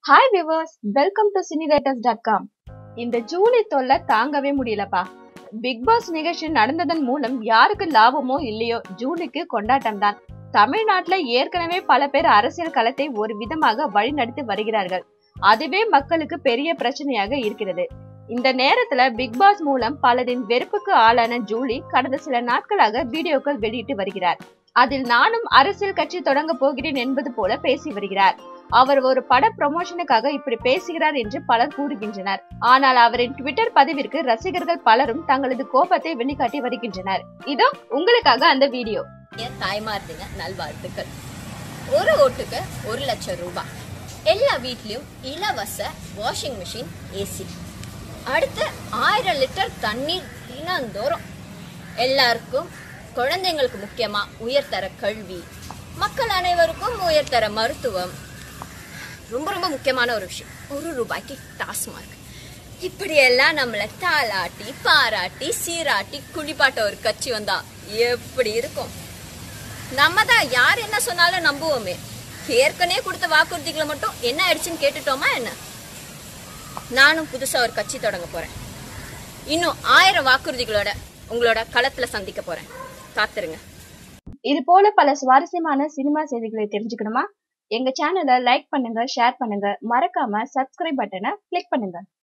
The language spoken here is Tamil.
hi viewers welcome to cinerators dot com இந்த ஜூலி தொல்லை தாங்கவே முடியலப்பா பிக் பாஸ் நிகழ்ச்சி நடந்ததன் மூலம் யாருக்கு லாபமோ இல்லையோ ஜூலிக்கு கொண்டாட்டம் தான் தமிழ்நாட்டுல ஏற்கனவே பல பேர் அரசியல் களத்தை ஒரு விதமாக வழிநடத்தி வருகிறார்கள் அதுவே மக்களுக்கு பெரிய பிரச்சனையாக இருக்கிறது இந்த நேரத்துல பிக் பாஸ் மூலம் பலரின் வெறுப்புக்கு ஆளான ஜூலி கடந்த சில நாட்களாக வீடியோக்கள் வெளியிட்டு வருகிறார் அதில் நானும் அரசியல் கட்சி தொடங்க போகிறேன் என்பது போல பேசி வருகிறார் அவர் ஒரு பட ப்ரமோஷனுக்காக இப்படி பேசுகிறார் என்று பலர் கூறுகின்றனர் ஆனால் அவரின் ட்விட்டர் பதிவிற்கு ரசிகர்கள் பலரும் தங்களது கோபத்தை வெளிக்காட்டி வருகின்றனர் இதோ உங்களுக்காக அந்த வீடியோ என் தாய்மார் தின நல்வாழ்த்துக்கள் ஒரு ஓட்டுக்கு ஒரு லட்சம் ரூபாய் எல்லா வீட்லயும் இலவச வாஷிங் மிஷின் ஏசி அடுத்து ஆயிரம் லிட்டர் தண்ணீர் தினந்தோறும் எல்லாருக்கும் குழந்தைங்களுக்கு முக்கியமா உயர்தர கல்வி மக்கள் அனைவருக்கும் உயர்தர மருத்துவம் ரொம்ப ரொம்ப முக்கியமான ஒரு விஷயம் ஒரு ரூபாய்க்கு டாஸ்மார்க் இப்படியெல்லாம் நம்மளை தாளாட்டி பாராட்டி சீராட்டி குளிப்பாட்ட ஒரு கட்சி வந்தா எப்படி இருக்கும் நம்ம தான் யார் என்ன சொன்னாலும் நம்புவோமே ஏற்கனவே கொடுத்த வாக்குறுதிகளை மட்டும் என்ன ஆயிடுச்சுன்னு கேட்டுட்டோமா என்ன நானும் புதுசா ஒரு கட்சி தொடங்க போறேன் இன்னும் ஆயிரம் வாக்குறுதிகளோட உங்களோட களத்துல சந்திக்க போறேன் காத்துருங்க இது போல பல சுவாரஸ்யமான சினிமா செய்திகளை தெரிஞ்சுக்கணுமா எங்க சேனலை லைக் பண்ணுங்க ஷேர் பண்ணுங்க மறக்காம சப்ஸ்கிரைப் பட்டனை கிளிக் பண்ணுங்க